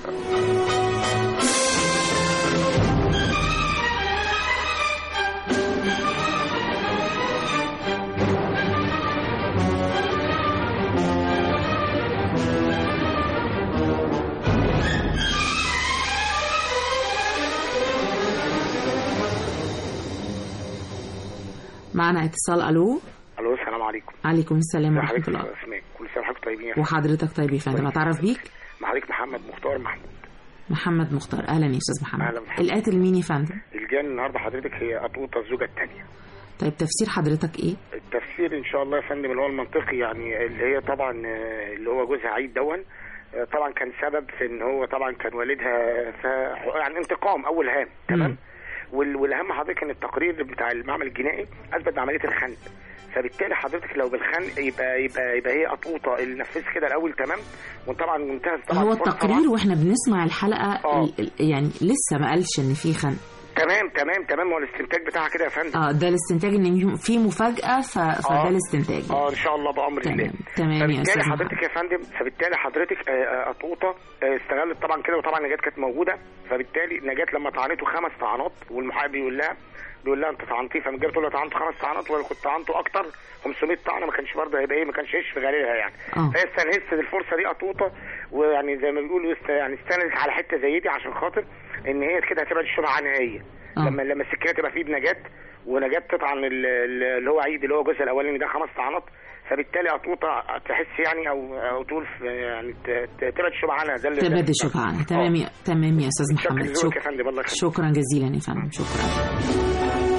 معنا اتصال الو الو السلام عليكم عليكم السلام ازي ورحمه حضرتك الله يا اسماء كل سنه وحضرتك طيبين يا فندم. وحضرتك طيب يا فندم اتعرف بيك مع حضرتك محمد مختار محمود محمد مختار اهلا يا استاذ محمد أهلا بحضرتك. القاتل مين يا فندم الجان النهارده حضرتك هي قطوطه الزوجه الثانيه طيب تفسير حضرتك ايه التفسير ان شاء الله يا فندم اللي هو المنطقي يعني اللي هي طبعا آه، اللي هو جوزها عيد دون آه، طبعا كان سبب في ان هو طبعا كان والدها ف... يعني انتقام اول هام تمام وال- والاهم حضرتك ان التقرير بتاع المعمل الجنائي اثبت عمليه الخنق فبالتالي حضرتك لو بالخنق يبقى يبقى يبقى هي قطوطه اللي نفذت كده الاول تمام وطبعا منتهز طبعا هو الفرصة التقرير واحنا بنسمع الحلقه ال- ال- يعني لسه ما قالش ان في خنق تمام تمام تمام هو الاستنتاج بتاعها كده يا فندم اه ده الاستنتاج ان في مفاجاه ف... فده آه. الاستنتاج اه ان شاء الله بامر الله تمام يا فبالتالي استاذ محمد حضرتك يا فندم فبالتالي حضرتك آه، آه، قطوطه آه، استغلت طبعا كده وطبعا نجاة كانت موجوده فبالتالي نجاة لما طعنته خمس طعنات والمحامي بيقول لها بيقول لها انت طعنتيه فمن بتقول له طعنته خمس طعنات ولا كنت طعنته اكتر 500 طعنه ما كانش برضه هيبقى ايه ما كانش يشفي غليلها يعني آه. فهي استنهزت الفرصه دي قطوطه ويعني زي ما بيقولوا است- يعني استندت على حته زي دي عشان خاطر ان هي كده هتبعد الشبهه عنها هي آه. لما لما السكينه تبقى في ايد نجاة ونجاة تطعن ال- ال- اللي هو عيد اللي هو جوزها الاولاني ده خمس طعنات فبالتالي قطوطه تحس يعني او او تقول في- يعني ت- ت- تبعد الشبهه عنها ده اللي- تبعد الشبهه عنها تمام يا تمام يا استاذ شكرا محمد لذوقك يا شكرا فندم الله يخليك شكرا جزيلا يا فندم شكرا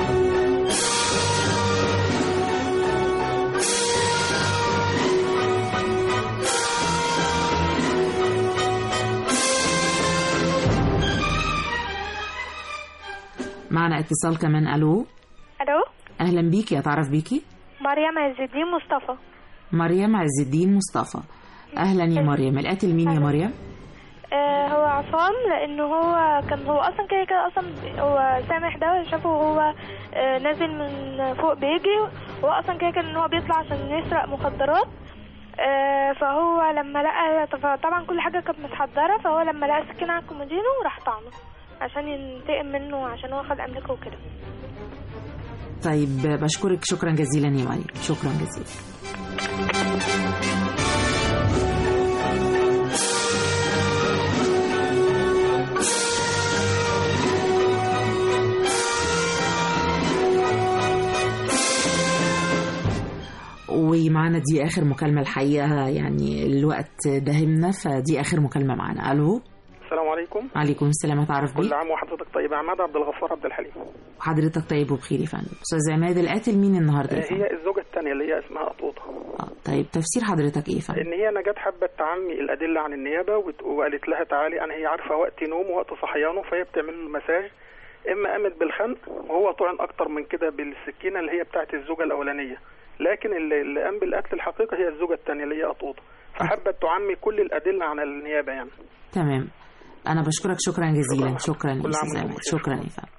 معنا اتصال كمان الو الو اهلا بيكي اتعرف بيكي مريم عز الدين مصطفى مريم عز الدين مصطفى اهلا يا مريم القاتل مين يا مريم آه هو عصام لانه هو كان هو اصلا كده كده اصلا هو سامح ده شافه وهو آه نازل من فوق بيجي هو اصلا كده كده ان هو بيطلع عشان يسرق مخدرات آه فهو لما لقى طبعا كل حاجه كانت متحضره فهو لما لقى سكينه على الكومودينو راح طعنه عشان ينتقم منه عشان هو خد املاكه وكده طيب بشكرك شكرا جزيلا يا مريم شكرا جزيلا ومعانا دي اخر مكالمه الحقيقه يعني الوقت داهمنا فدي اخر مكالمه معانا الو السلام عليكم عليكم السلام اتعرف كل بيك عام وحضرتك طيب عماد عبد الغفار عبد الحليم حضرتك طيب وبخير يا فندم استاذ عماد القاتل مين النهارده يا فندم هي الزوجة الثانية اللي هي اسمها قطوطة طيب تفسير حضرتك ايه يا فندم ان هي نجاة حبت تعمي الأدلة عن النيابة وت- وقالت لها تعالي أنا هي عارفة وقت نومه ووقت صحيانه فهي بتعمل له المساج إما قامت بالخنق وهو طعن أكتر من كده بالسكينة اللي هي بتاعت الزوجة الأولانية لكن اللي, اللي قام بالقتل الحقيقي هي الزوجة الثانية اللي هي قطوطة فحبت تعمي كل الأدلة عن النيابة يعني تمام انا بشكرك شكرا جزيلا شكرا يا كل عام استاذ وانتم عماد بخير. شكرا يا فندم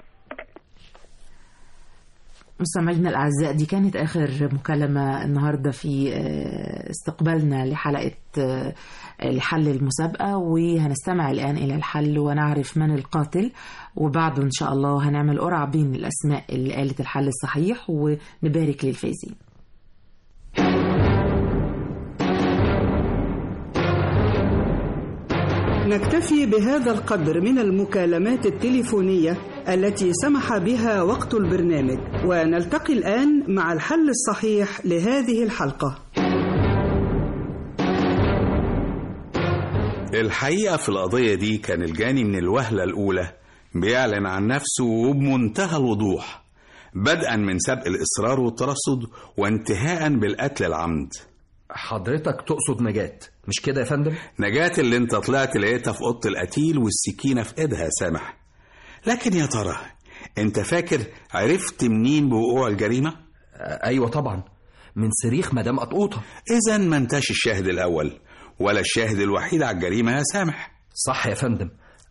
مستمعينا الأعزاء دي كانت آخر مكالمة النهاردة في آه، استقبالنا لحلقة آه، لحل المسابقة وهنستمع الآن إلى الحل ونعرف من القاتل وبعده إن شاء الله هنعمل قرعة بين الأسماء اللي قالت الحل الصحيح ونبارك للفايزين نكتفي بهذا القدر من المكالمات التليفونية التي سمح بها وقت البرنامج ونلتقي الآن مع الحل الصحيح لهذه الحلقة الحقيقة في القضية دي كان الجاني من الوهلة الأولى بيعلن عن نفسه وبمنتهى الوضوح بدءا من سبق الإصرار والترصد وانتهاء بالقتل العمد حضرتك تقصد نجاة مش كده يا فندم؟ نجاة اللي انت طلعت لقيتها في أوضة القتيل والسكينة في إيدها يا سامح لكن يا ترى انت فاكر عرفت منين بوقوع الجريمة؟ أيوة طبعا من صريخ مدام قطوطة إذا ما انتش الشاهد الأول ولا الشاهد الوحيد على الجريمة يا سامح صح يا فندم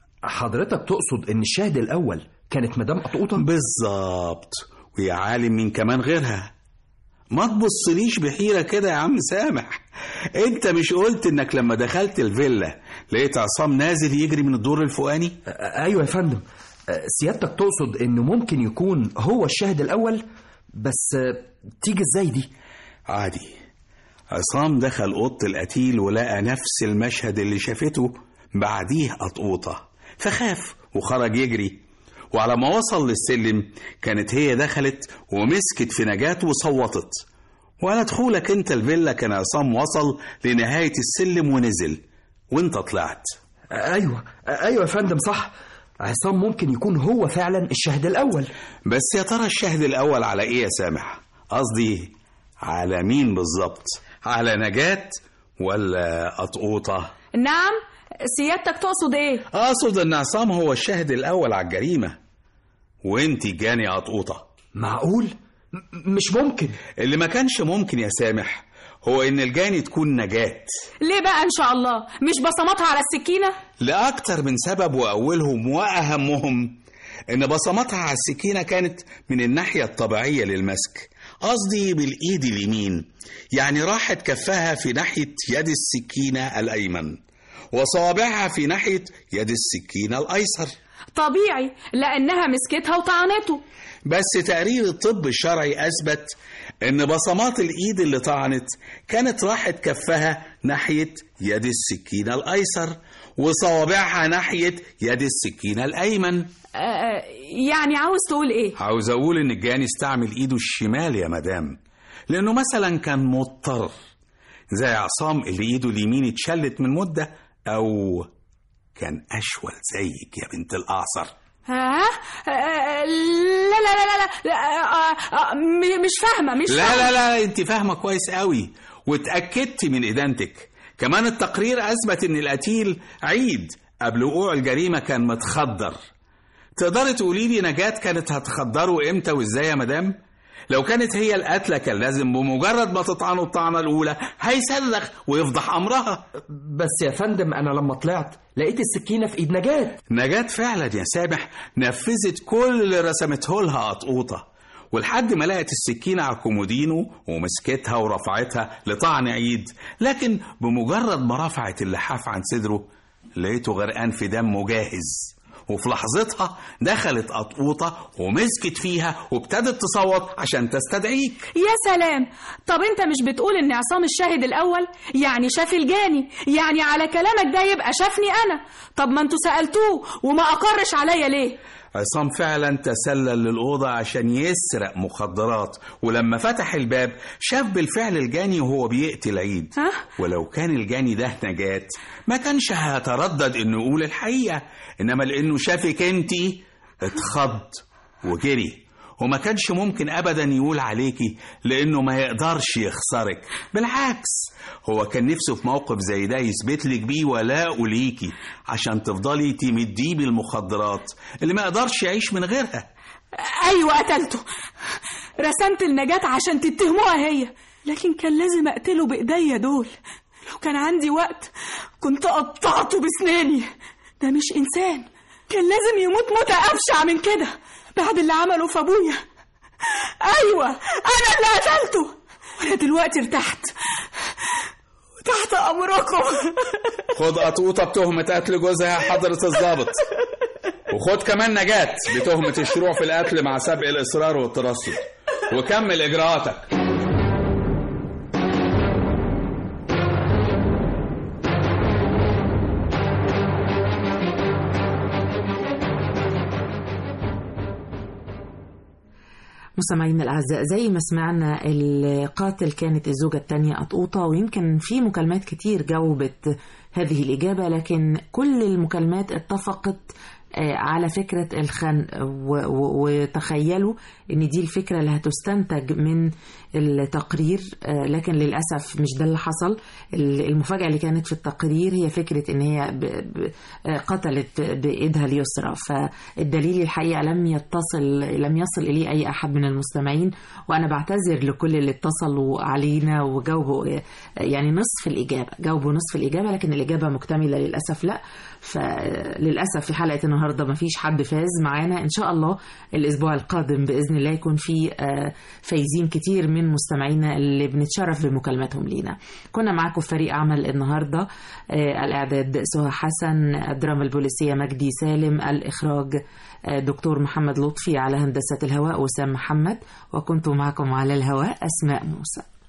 حضرتك تقصد ان الشاهد الاول كانت مدام قطوطة بالظبط ويا عالم مين كمان غيرها ما تبصليش بحيرة كده يا عم سامح انت مش قلت انك لما دخلت الفيلا لقيت عصام نازل يجري من الدور الفوقاني ايوه يا فندم سيادتك تقصد انه ممكن يكون هو الشاهد الاول بس تيجي ازاي دي عادي عصام دخل اوضه القتيل ولقى نفس المشهد اللي شافته بعديه قطوطه فخاف وخرج يجري وعلى ما وصل للسلم كانت هي دخلت ومسكت في نجاة وصوتت وعلى دخولك انت الفيلا كان عصام وصل لنهاية السلم ونزل وانت طلعت ايوه ايوه يا فندم صح عصام ممكن يكون هو فعلا الشاهد الاول بس يا ترى الشاهد الاول على ايه يا سامح قصدي على مين بالظبط على نجاة ولا قطقوطة نعم سيادتك تقصد ايه اقصد ان عصام هو الشاهد الاول على الجريمة وانت جاني قطقوطة معقول م- مش ممكن اللي ما كانش ممكن يا سامح هو ان الجاني تكون نجاة ليه بقى ان شاء الله مش بصماتها على السكينة لأكتر من سبب وأولهم وأهمهم إن بصماتها على السكينة كانت من الناحية الطبيعية للمسك قصدي بالإيد اليمين يعني راحت كفها في ناحية يد السكينة الأيمن وصوابعها في ناحية يد السكينة الأيسر طبيعي لانها مسكتها وطعنته بس تقرير الطب الشرعي أثبت إن بصمات الإيد اللي طعنت كانت راحت كفها ناحية يد السكينة الأيسر وصوابعها ناحية يد السكينة الأيمن آه يعني عاوز تقول ايه عاوز أقول إن الجاني استعمل إيده الشمال يا مدام لأنه مثلا كان مضطر زي عصام اللي إيده اليمين اتشلت من مدة أو كان أشول زيك يا بنت الأعصر ها آه لا لا لا لا, لا آه آه م- مش فاهمة مش لا فاهمة. لا لا انت فاهمه كويس قوي واتاكدت من ادانتك كمان التقرير اثبت ان القتيل عيد قبل وقوع الجريمه كان متخدر تقدري تقولي لي نجاة كانت هتخدره امتى وازاي يا مدام لو كانت هي القاتله كان لازم بمجرد ما تطعنه الطعنه الاولى هيصرخ ويفضح امرها بس يا فندم انا لما طلعت لقيت السكينه في ايد نجاة نجاة فعلا يا سامح نفذت كل اللي رسمته لها قطقوطة ولحد ما لقت السكينة على كومودينو ومسكتها ورفعتها لطعن عيد لكن بمجرد ما رفعت اللحاف عن صدره لقيته غرقان في دمه جاهز وفي لحظتها دخلت قطقوطة ومسكت فيها وابتدت تصوت عشان تستدعيك يا سلام طب انت مش بتقول ان عصام الشاهد الاول يعني شاف الجاني يعني على كلامك ده يبقى شافني انا طب ما انتوا سالتوه وما اقرش عليا ليه عصام فعلا تسلل للأوضة عشان يسرق مخدرات ولما فتح الباب شاف بالفعل الجاني وهو بيقتل عيد ها؟ ولو كان الجاني ده نجاة ما كانش هيتردد انه يقول الحقيقة انما لانه شافك انتي اتخض وجري وما كانش ممكن ابدا يقول عليكي لانه ما يقدرش يخسرك بالعكس هو كان نفسه في موقف زي ده يثبت لك بيه ولاءه ليكي عشان تفضلي تمديه بالمخدرات اللي ما يقدرش يعيش من غيرها ايوه قتلته رسمت النجاة عشان تتهموها هي لكن كان لازم اقتله بايديا دول لو كان عندي وقت كنت قطعته بسناني ده مش انسان كان لازم يموت موتة ابشع من كده بعد اللي عمله في ابويا ايوه انا اللي قتلته وانا دلوقتي ارتحت تحت امركم خد قطوطة بتهمة قتل جوزها حضرة الضابط وخد كمان نجاة بتهمة الشروع في القتل مع سبق الإصرار والترصد وكمل إجراءاتك مستمعينا الأعزاء زي ما سمعنا القاتل كانت الزوجة الثانية قطوطة ويمكن في مكالمات كتير جاوبت هذه الإجابة لكن كل المكالمات اتفقت آه، على فكرة الخنق و- و- وتخيلوا ان دي الفكرة اللي هتستنتج من التقرير آه، لكن للأسف مش ده اللي حصل ال- المفاجأة اللي كانت في التقرير هي فكرة ان هي ب- ب- آه، قتلت بإيدها اليسرى فالدليل الحقيقة لم يتصل لم يصل إليه أي أحد من المستمعين وأنا بعتذر لكل اللي اتصلوا علينا وجاوبوا آه، يعني نصف الإجابة جاوبوا نصف الإجابة لكن الإجابة مكتملة للأسف لا فللأسف في حلقة النهاردة ما فيش حد فاز معانا إن شاء الله الأسبوع القادم بإذن الله يكون في آه، فايزين كتير من مستمعينا اللي بنتشرف بمكالمتهم لينا كنا معاكم في فريق عمل النهاردة آه، الإعداد سهى حسن الدراما البوليسية مجدي سالم الإخراج آه، دكتور محمد لطفي على هندسة الهواء وسام محمد وكنت معكم على الهواء أسماء موسى